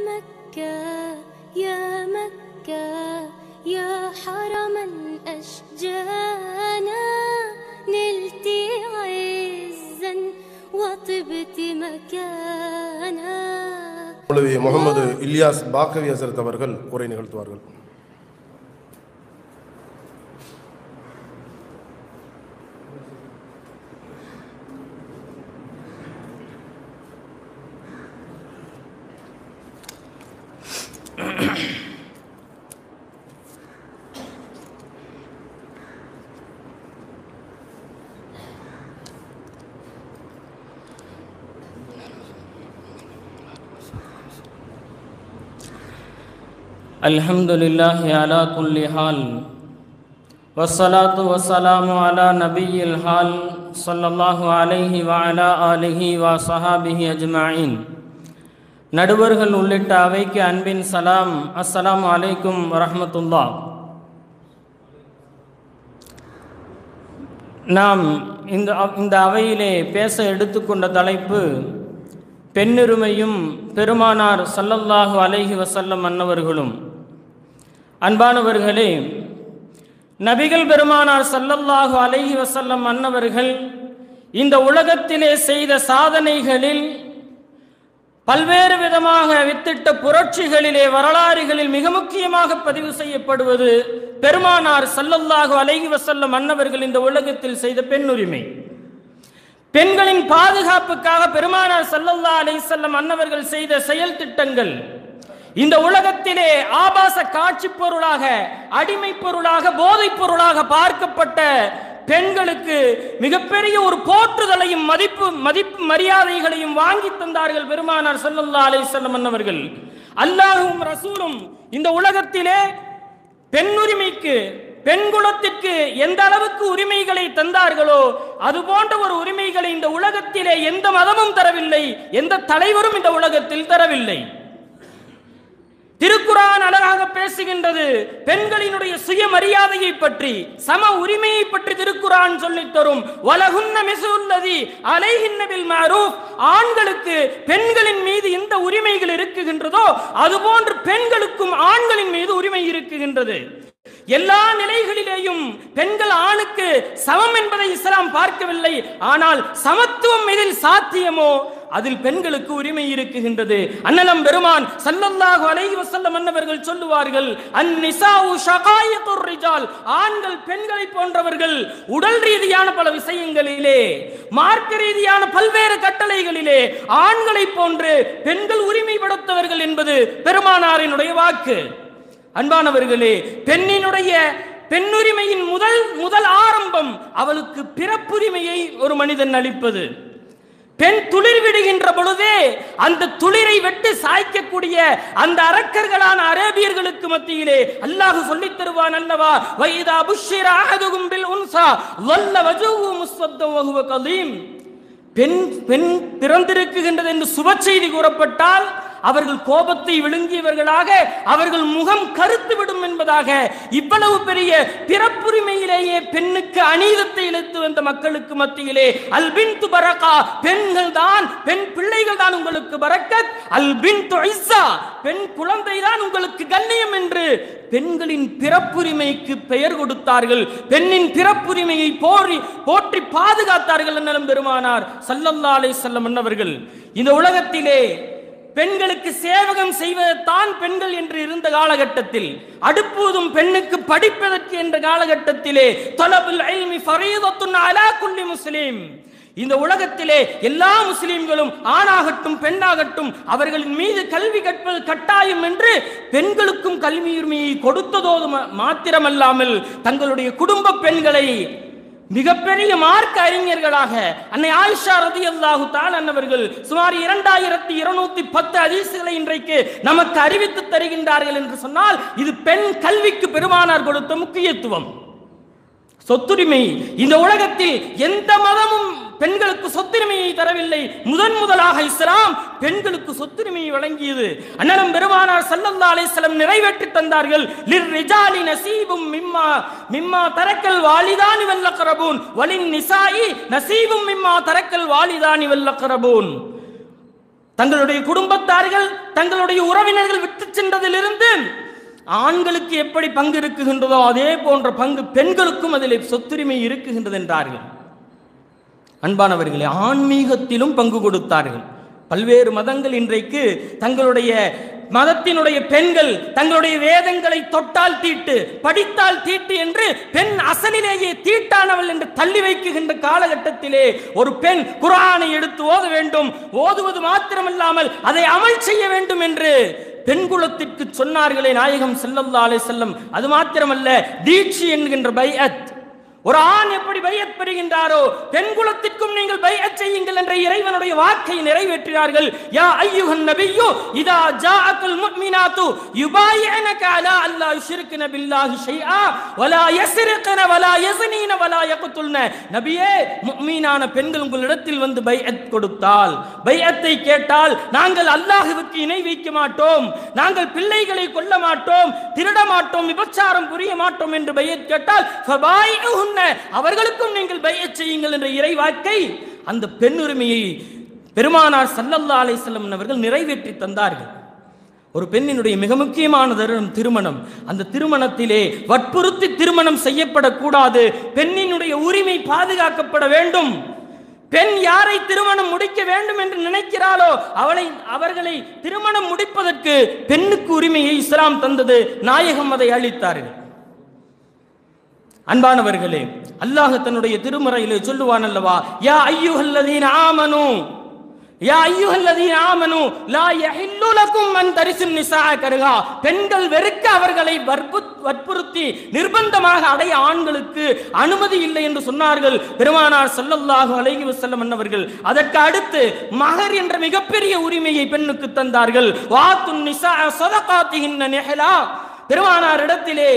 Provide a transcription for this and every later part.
مكة يا مكة يا حرم الأشجانا نلت عزا وطبت مكانا மௌலவி முகமது இல்யாஸ் பாக்கவி ஹசரத் அவர்கள் உரை நிகழ்த்துவார்கள் الحمد لله على كل حال والصلاة والسلام على نبي الحال صلى الله عليه وعلى آله وصحابه أجمعين நடுவர்கள் உள்ளிட்ட அவைக்கு அன்பின் சலாம் அஸ்ஸலாமு அலைக்கும் வரஹ்மத்துல்லாஹ் நாம் இந்த இந்த அவையிலே பேச எடுத்துக்கொண்ட தலைப்பு பெண்ணுரிமையும் பெருமானார் சல்லல்லாஹு அலைஹி வசல்லம் அன்னவர்களும் அன்பானவர்களே நபிகள் பெருமானார் சல்லல்லாஹு அலைஹி வசல்லம் அன்னவர்கள் இந்த உலகத்திலே செய்த சாதனைகளில் பல்வேறு விதமாக வித்திட்ட புரட்சிகளிலே வரலாறுகளில் மிக முக்கியமாக பதிவு செய்யப்படுவது பெருமானார் சல்லல்லாஹு அலைஹி வசல்லம் அன்னவர்கள் இந்த உலகத்தில் செய்த பெண்ணுரிமை பெண்களின் பாதுகாப்புக்காக பெருமானார் சல்லல்லா அலைஹிஸ்ஸல்லம் அன்னவர்கள் செய்த செயல் திட்டங்கள் இந்த உலகத்திலே ஆபாச காட்சி பொருளாக அடிமை பொருளாக போதைப் பொருளாக பார்க்கப்பட்ட பெண்களுக்கு மிகப்பெரிய ஒரு போற்றுதலையும் மதிப்பு மதிப்பு மரியாதைகளையும் வாங்கி தந்தார்கள் பெருமானார் சல்லல்லா அலைஹிஸ்ஸல்லம் அன்னவர்கள் அல்லாஹும் ரசூலும் இந்த உலகத்திலே பெண்ணுரிமைக்கு பெண் குலத்திற்கு எந்த அளவுக்கு உரிமைகளை தந்தார்களோ அது போன்ற ஒரு உரிமைகளை இந்த உலகத்திலே எந்த மதமும் தரவில்லை எந்த தலைவரும் இந்த உலகத்தில் தரவில்லை திருக்குரான் அழகாக பேசுகின்றது பெண்களினுடைய சுயமரியாதையை பற்றி சம உரிமையை பற்றி திருக்குரான் சொல்லித் தரும் வலகுன்ன மிசுல்லதி அலைஹின்ன பில் மஅரூஃப் ஆண்களுக்கு பெண்களின் மீது எந்த உரிமைகள் இருக்குகின்றதோ அதுபோன்று பெண்களுக்கும் ஆண்களின் மீது உரிமை இருக்குகின்றது எல்லா நிலைகளிலேயும் பெண்கள் ஆணுக்கு சமம் என்பதை இஸ்லாம் பார்க்கவில்லை ஆனால் சமத்துவம் எதில் சாத்தியமோ அதில் பெண்களுக்கு உரிமை இருக்குகின்றது அன்னலம் பெருமான் சல்லல்லாஹு அலைஹி வஸல்லம் அன்னவர்கள் சொல்லுவார்கள் அந்நிசாஉ ஷகாயத்துர் ரிஜால் ஆண்கள் பெண்களை போன்றவர்கள் உடல் ரீதியான பல விஷயங்களிலே மார்க்க ரீதியான பல்வேறு கட்டளைகளிலே ஆண்களை போன்று பெண்கள் உரிமைப்படுத்தவர்கள் என்பது பெருமானாரினுடைய வாக்கு அன்பானவர்களே பெண்ணினுடைய பெண்ணுரிமையின் முதல் முதல் ஆரம்பம் அவளுக்கு பிறப்புரிமையை ஒரு மனிதன் அளிப்பது பெண் துளிர் விடுகின்ற பொழுதே அந்த துளிரை வெட்டி சாய்க்கக்கூடிய அந்த அரக்கர்களான அரேபியர்களுக்கு மத்தியிலே அல்லாஹ் சொல்லித் தருவான் அல்லவா வைதா புஷ்ஷிர அஹதுகும் பில் உன்சா வல்ல வஜூஹு முஸ்வத்தம் வஹுவ கலீம் பெண் பெண் பிறந்திருக்குகின்றது என்று சுப செய்தி கூறப்பட்டால் அவர்கள் கோபத்தை விழுங்கியவர்களாக அவர்கள் முகம் கருத்து விடும் என்பதாக இவ்வளவு பெரிய பிறப்புரிமையிலேயே பெண்ணுக்கு அநீதத்தை இழுத்து வந்த மக்களுக்கு மத்தியிலே அல் பின் பரகா பெண்கள் தான் பெண் பிள்ளைகள் தான் உங்களுக்கு பரக்கத் அல் பின் பெண் குழந்தை தான் உங்களுக்கு கண்ணியம் என்று பெண்களின் பிறப்புரிமைக்கு பெயர் கொடுத்தார்கள் பெண்ணின் பிறப்புரிமையை போரி போற்றி பாதுகாத்தார்கள் என்னும் பெருமானார் சல்லல்லா அலை செல்லம் அன்னவர்கள் இந்த உலகத்திலே பெண்களுக்கு சேவகம் செய்வதுதான் பெண்கள் என்று இருந்த காலகட்டத்தில் அடுப்பூதும் பெண்ணுக்கு படிப்பதற்கு என்ற காலகட்டத்திலே தொலபுல் இல்மி ஃபரீதத்துன் அலா குல்லி முஸ்லிம் இந்த உலகத்திலே எல்லா முஸ்லிம்களும் ஆணாகட்டும் பெண்ணாகட்டும் அவர்களின் மீது கல்வி கற்பது கட்டாயம் என்று பெண்களுக்கும் கல்வி உரிமையை கொடுத்ததோடு ம- மாத்திரமல்லாமல் தங்களுடைய குடும்ப பெண்களை மிகப்பெரிய மார்க்க அறிஞர்களாக அன்னை ஆயிஷா ரதியல்லாஹு தான் அன்னவர்கள் சுமார் இரண்டாயிரத்தி இருநூத்தி பத்து அதிசுகளை இன்றைக்கு நமக்கு அறிவித்து தருகின்றார்கள் என்று சொன்னால் இது பெண் கல்விக்கு பெருமானார் கொடுத்த முக்கியத்துவம் சொத்துரிமை இந்த உலகத்தில் எந்த மதமும் பெண்களுக்கு சொத்துரிமையை தரவில்லை முதன் முதலாக இஸ்லாம் பெண்களுக்கு சொத்துரிமையை வழங்கியது அண்ணலம் பெருமானார் சல்லல்லா அலைஹிஸ்ஸலாம் நிறைவேற்றி தந்தார்கள் லிர் ரிஜாலி நசீபும் மிம்மா மிம்மா தரக்கல் வாலிதானி வல்லக்கரபூன் வலின் நிசாயி நசீபும் மிம்மா தரக்கல் வாலிதானி வல்லக்கரபூன் தங்களுடைய குடும்பத்தார்கள் தங்களுடைய உறவினர்கள் விட்டு சென்றதிலிருந்து ஆண்களுக்கு எப்படி பங்கு இருக்குகின்றதோ அதே போன்ற பங்கு பெண்களுக்கும் அதில் சொத்துரிமை இருக்குகின்றது என்றார்கள் அன்பானவர்களே ஆன்மீகத்திலும் பங்கு கொடுத்தார்கள் பல்வேறு மதங்கள் இன்றைக்கு தங்களுடைய மதத்தினுடைய பெண்கள் தங்களுடைய வேதங்களை தொட்டால் தீட்டு படித்தால் தீட்டு என்று பெண் அசலிலேயே தீட்டானவள் என்று தள்ளி வைக்குகின்ற காலகட்டத்திலே ஒரு பெண் குரானை எடுத்து ஓத வேண்டும் ஓதுவது மாத்திரமல்லாமல் அதை அமல் செய்ய வேண்டும் என்று பெண் குலத்திற்கு சொன்னார்களே நாயகம் ஸல்லல்லாஹு அலைஹி செல்லம் அது மாத்திரமல்ல தீட்சி என்கின்ற பைஅத் ஒரு ஆண் எப்படி பையத் பெறுகின்றாரோ பெண் குலத்திற்கும் நீங்கள் பையத் செய்யுங்கள் என்ற இறைவனுடைய வாக்கை நிறைவேற்றினார்கள் யா ஐயுஹன் நபியு இதா ஜாஅக்குல் முஃமினாத்து யுபாயினக அலா அல்லா யுஷ்ரிக்ன பில்லாஹி ஷைஆ வலா யஸ்ரிக்ன வலா யஸ்னீன வலா யக்துல்ன நபியே முஃமினான பெண்கள் உங்களிடத்தில் வந்து பையத் கொடுத்தால் பையத்தை கேட்டால் நாங்கள் அல்லாஹ்வுக்கு இணை வைக்க மாட்டோம் நாங்கள் பிள்ளைகளை கொல்ல மாட்டோம் திருட மாட்டோம் விபச்சாரம் புரிய மாட்டோம் என்று பையத் கேட்டால் ஃபபாயிஉஹுன்ன அவர்களுக்கும் நீங்கள் பையச் செய்யுங்கள் என்ற இறைவாக்கை அந்த பெண்ணுரிமையை பெருமானார் ஸல்லல்லாஹு அலைஹி வஸல்லம் அவர்கள் நிறைவேற்றி தந்தார்கள் ஒரு பெண்ணினுடைய மிக முக்கியமான தருணம் திருமணம் அந்த திருமணத்திலே வற்புறுத்தி திருமணம் செய்யப்படக்கூடாது பெண்ணினுடைய உரிமை பாதுகாக்கப்பட வேண்டும் பெண் யாரை திருமணம் முடிக்க வேண்டும் என்று நினைக்கிறாளோ அவளை அவர்களை திருமணம் முடிப்பதற்கு பெண்ணுக்கு உரிமையை இஸ்லாம் தந்தது நாயகம் அதை அளித்தார்கள் அன்பானவர்களே அல்லாஹ் தன்னுடைய திருமறையிலே சொல்லுவான் அல்லவா யா ஐயுஹல்லதீன ஆமனு யா ஐயுஹல்லதீன ஆமனு லா யஹில்லு லக்கும் அன் தரிசுன் நிஸாஅ கருகா பெண்கள் வெறுக்க அவர்களை வற்பு- வற்புறுத்தி நிர்பந்தமாக அடைய ஆண்களுக்கு அனுமதி இல்லை என்று சொன்னார்கள் பெருமானார் ஸல்லல்லாஹு அலைஹி வஸல்லம் அன்னவர்கள் அதற்கு அடுத்து மகர் என்ற மிகப்பெரிய உரிமையை பெண்ணுக்கு தந்தார்கள் வாத்துன் நிஸாஅ ஸதகாத்திஹின்ன நிஹலா பெருமானார் இடத்திலே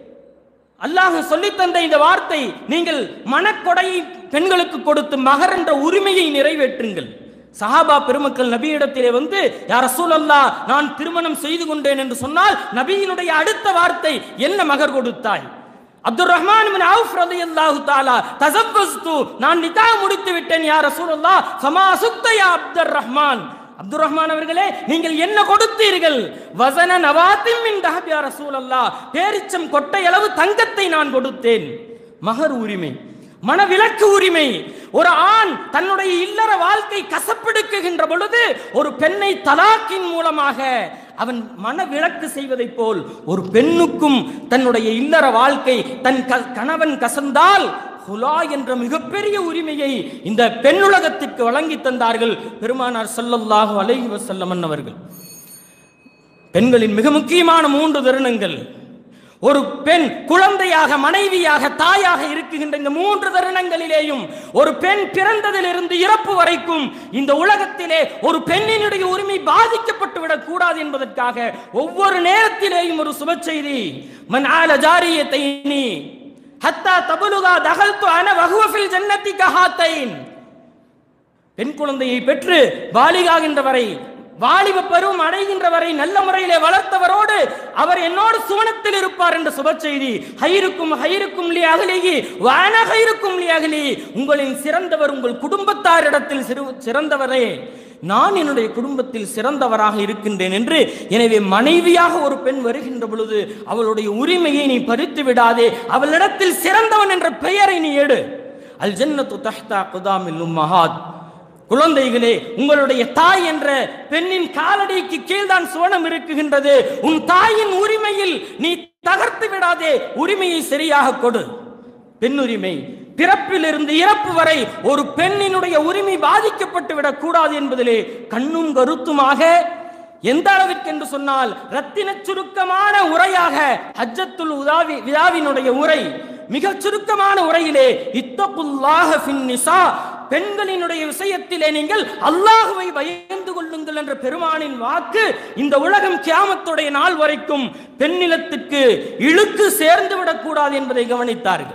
அல்லாஹ் சொல்லித் தந்த இந்த வார்த்தை நீங்கள் மனக்கொடையை பெண்களுக்கு கொடுத்து மகர் என்ற உரிமையை நிறைவேற்றுங்கள் சஹாபா பெருமக்கள் நபியிடத்திலே வந்து யார் ரசூலல்லா நான் திருமணம் செய்து கொண்டேன் என்று சொன்னால் நபியினுடைய அடுத்த வார்த்தை என்ன மகர் கொடுத்தாய் அப்துல் ரஹ்மான் பின் அவுஃப் ரலியல்லாஹு தஆலா தஸவ்வஸ்து நான் நிதா முடித்து விட்டேன் யா ரசூலல்லாஹ் ஃபமா சுத்த யா அப்துர் ரஹ்மான் அப்துல் ரஹ்மான் அவர்களே நீங்கள் என்ன கொடுத்தீர்கள் வசன நவாத்தின் மின் தஹப் யா ரசூலல்லாஹ் பேரிச்சம் கொட்டை அளவு தங்கத்தை நான் கொடுத்தேன் மகர் உரிமை மனவிலக்கு உரிமை ஒரு ஆண் தன்னுடைய இல்லற வாழ்க்கை கசப்பெடுக்குகின்ற பொழுது ஒரு பெண்ணை தலாக்கின் மூலமாக அவன் மனவிலக்கு செய்வதைப் போல் ஒரு பெண்ணுக்கும் தன்னுடைய இல்லற வாழ்க்கை தன் க- கணவன் கசந்தால் ஹுலா என்ற மிகப்பெரிய உரிமையை இந்த பெண்ணுலகத்திற்கு வழங்கி தந்தார்கள் பெருமானார் ஸல்லல்லாஹு அலைஹி வஸல்லம் அவர்கள் பெண்களின் மிக முக்கியமான மூன்று தருணங்கள் ஒரு பெண் குழந்தையாக மனைவியாக தாயாக இருக்குகின்ற இந்த மூன்று தருணங்களிலேயும் ஒரு பெண் பிறந்ததிலிருந்து இறப்பு வரைக்கும் இந்த உலகத்திலே ஒரு பெண்ணினுடைய உரிமை பாதிக்கப்பட்டு விடக் கூடாது என்பதற்காக ஒவ்வொரு நேரத்திலேயும் ஒரு சுப செய்தி மன் ஆல ஜாரியத்தைனி ஹத்தா தபுலுகா தகல்து அன வகுவஃபில் ஜன்னத்தி கஹாத்தைன் பெண் குழந்தையை பெற்று பாலிகாகின்ற வரை வாலிப பருவம் அடைகின்ற வரை நல்ல முறையிலே வளர்த்தவரோடு அவர் என்னோடு சுவனத்தில் இருப்பார் என்ற சுப செய்தி ஹைருக்கும் ஹைருக்கும் லி அகலிகி வான ஹைருக்கும் லி அகலி உங்களின் சிறந்தவர் உங்கள் குடும்பத்தாரிடத்தில் சிறு- சிறந்தவரே நான் என்னுடைய குடும்பத்தில் சிறந்தவராக இருக்கின்றேன் என்று எனவே மனைவியாக ஒரு பெண் வருகின்ற பொழுது அவளுடைய உரிமையை நீ பறித்து விடாதே அவளிடத்தில் சிறந்தவன் என்ற பெயரை நீ எடு அல் ஜன்னத்து தஹ்தா குதாமில் உம்மஹாத் குழந்தைகளே உங்களுடைய தாய் என்ற பெண்ணின் காலடிக்கு கீழ்தான் சுவனம் இருக்குகின்றது உன் தாயின் உரிமையில் நீ தகர்த்து விடாதே உரிமையை சரியாக கொடு பெண்ணுரிமை பிறப்பிலிருந்து இறப்பு வரை ஒரு பெண்ணினுடைய உரிமை பாதிக்கப்பட்டு விடக் கூடாது என்பதிலே கண்ணும் கருத்துமாக எந்த அளவிற்கு என்று சொன்னால் ரத்தின சுருக்கமான உரையாக ஹஜ்ஜத்துல் உதாவி விழாவினுடைய உரை மிக சுருக்கமான உரையிலே இத்தகுல்லாஹ ஃபின் நிசா பெண்களினுடைய விஷயத்திலே நீங்கள் அல்லாஹுவை பயந்து கொள்ளுங்கள் என்ற பெருமானின் வாக்கு இந்த உலகம் கியாமத்துடைய நாள் வரைக்கும் பெண்ணிலத்துக்கு இழுக்கு சேர்ந்து விடக்கூடாது என்பதை கவனித்தார்கள்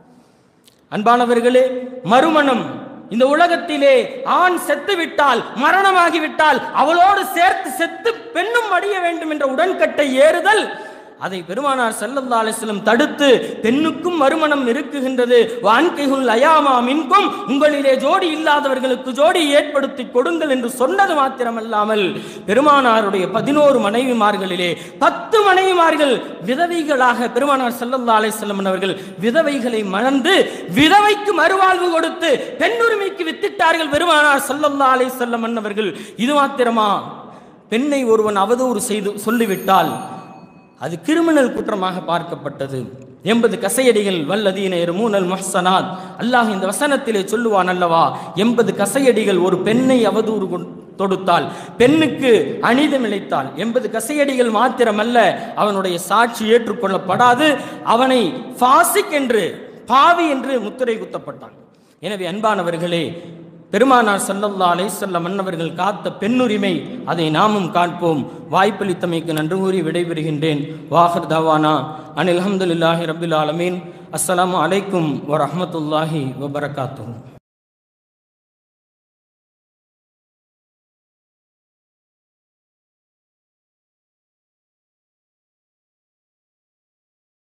அன்பானவர்களே மறுமணம் இந்த உலகத்திலே ஆண் செத்து விட்டால் மரணமாகி விட்டால் அவளோடு சேர்த்து செத்து பெண்ணும் அடிய வேண்டும் என்ற உடன்கட்டை ஏறுதல் அதை பெருமானார் ஸல்லல்லாஹு அலைஹி வஸல்லம் தடுத்து பெண்ணுக்கும் மறுமணம் இருக்குகின்றது வான்கைகுல் அயாமா மின்கும் உங்களிலே ஜோடி இல்லாதவர்களுக்கு ஜோடி ஏற்படுத்தி கொடுங்கள் என்று சொன்னது மாத்திரமல்லாமல் பெருமானாருடைய பதினோரு மனைவிமார்களிலே பத்து மனைவிமார்கள் விதவைகளாக பெருமானார் ஸல்லல்லாஹு அலைஹி வஸல்லம் அவர்கள் விதவைகளை மணந்து விதவைக்கு மறுவாழ்வு கொடுத்து பெண்ணுரிமைக்கு வித்திட்டார்கள் பெருமானார் ஸல்லல்லாஹு அலைஹி வஸல்லம் அவர்கள் இது மாத்திரமா பெண்ணை ஒருவன் அவதூறு செய்து சொல்லிவிட்டால் அது கிரிமினல் குற்றமாக பார்க்கப்பட்டது எண்பது கசையடிகள் வல்லதீன எருமூனல் முஹ்சனாத் அல்லாஹ் இந்த வசனத்திலே சொல்லுவான் அல்லவா எண்பது கசையடிகள் ஒரு பெண்ணை அவதூறு கொண்- தொடுத்தால் பெண்ணுக்கு அநீதம் இழைத்தால் எண்பது கசையடிகள் மாத்திரமல்ல அவனுடைய சாட்சி ஏற்றுக்கொள்ளப்படாது அவனை ஃபாசிக் என்று பாவி என்று முத்திரை குத்தப்பட்டான் எனவே அன்பானவர்களே பெருமானார் ஸல்லல்லாஹு அலைஹி வஸல்லம் மன்னவர்கள் காத்த பெண்ணுரிமை அதை நாமும் காண்போம் வாய்ப்பளித்தமைக்கு நன்றி கூறி விடைபெறுகின்றேன் வாஹர் தவானா அனில் அல்ஹம்துலில்லாஹி ரபில் ஆலமீன் அஸ்ஸலாமு அலைக்கும் வரஹ்மத்துல்லாஹி வபரகாத்துஹு